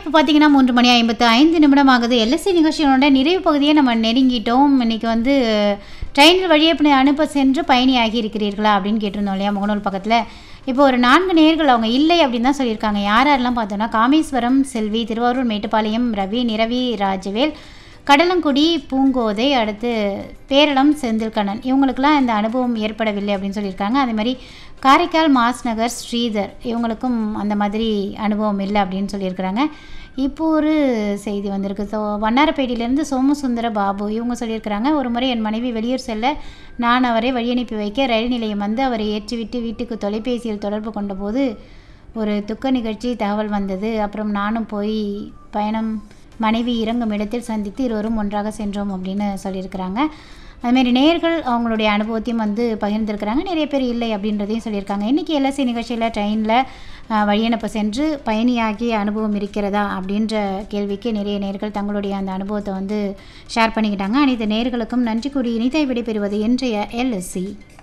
இப்போ பார்த்தீங்கன்னா மூன்று மணி ஐம்பத்து ஐந்து நிமிடம் ஆகுது எல்எஸ்சி நிகழ்ச்சியோட நிறைவு பகுதியை நம்ம நெருங்கிட்டோம் இன்னைக்கு வந்து ட்ரெயினில் வழியே இப்படி அனுப்ப சென்று பயணியாகி இருக்கிறீர்களா அப்படின்னு கேட்டிருந்தோம் இல்லையா முகநூல் பக்கத்தில் இப்போ ஒரு நான்கு நேர்கள் அவங்க இல்லை அப்படின்னு தான் சொல்லியிருக்காங்க யார் யாரெல்லாம் பார்த்தோன்னா காமேஸ்வரம் செல்வி திருவாரூர் மேட்டுப்பாளையம் ரவி நிரவி ராஜவேல் கடலங்குடி பூங்கோதை அடுத்து பேரளம் செந்தில்கண்ணன் இவங்களுக்கெல்லாம் இந்த அனுபவம் ஏற்படவில்லை அப்படின்னு சொல்லியிருக்காங்க அதே மாதிரி காரைக்கால் மாஸ் நகர் ஸ்ரீதர் இவங்களுக்கும் அந்த மாதிரி அனுபவம் இல்லை அப்படின்னு சொல்லியிருக்கிறாங்க இப்போ ஒரு செய்தி வந்திருக்கு ஸோ வண்ணாரப்பேட்டையிலேருந்து சோமசுந்தர பாபு இவங்க சொல்லியிருக்கிறாங்க ஒரு முறை என் மனைவி வெளியூர் செல்ல நான் அவரை வழி அனுப்பி வைக்க ரயில் நிலையம் வந்து அவரை ஏற்றிவிட்டு வீட்டுக்கு தொலைபேசியில் தொடர்பு கொண்டபோது ஒரு துக்க நிகழ்ச்சி தகவல் வந்தது அப்புறம் நானும் போய் பயணம் மனைவி இறங்கும் இடத்தில் சந்தித்து இருவரும் ஒன்றாக சென்றோம் அப்படின்னு சொல்லியிருக்கிறாங்க அதுமாரி நேர்கள் அவங்களுடைய அனுபவத்தையும் வந்து பகிர்ந்திருக்கிறாங்க நிறைய பேர் இல்லை அப்படின்றதையும் சொல்லியிருக்காங்க இன்றைக்கி எல்எஸ்சி நிகழ்ச்சியில் ட்ரெயினில் வழியனுப்ப சென்று பயணியாகிய அனுபவம் இருக்கிறதா அப்படின்ற கேள்விக்கு நிறைய நேர்கள் தங்களுடைய அந்த அனுபவத்தை வந்து ஷேர் பண்ணிக்கிட்டாங்க அனைத்து நேர்களுக்கும் நன்றி கூறி இனிதை விடைபெறுவது இன்றைய எல்எஸ்சி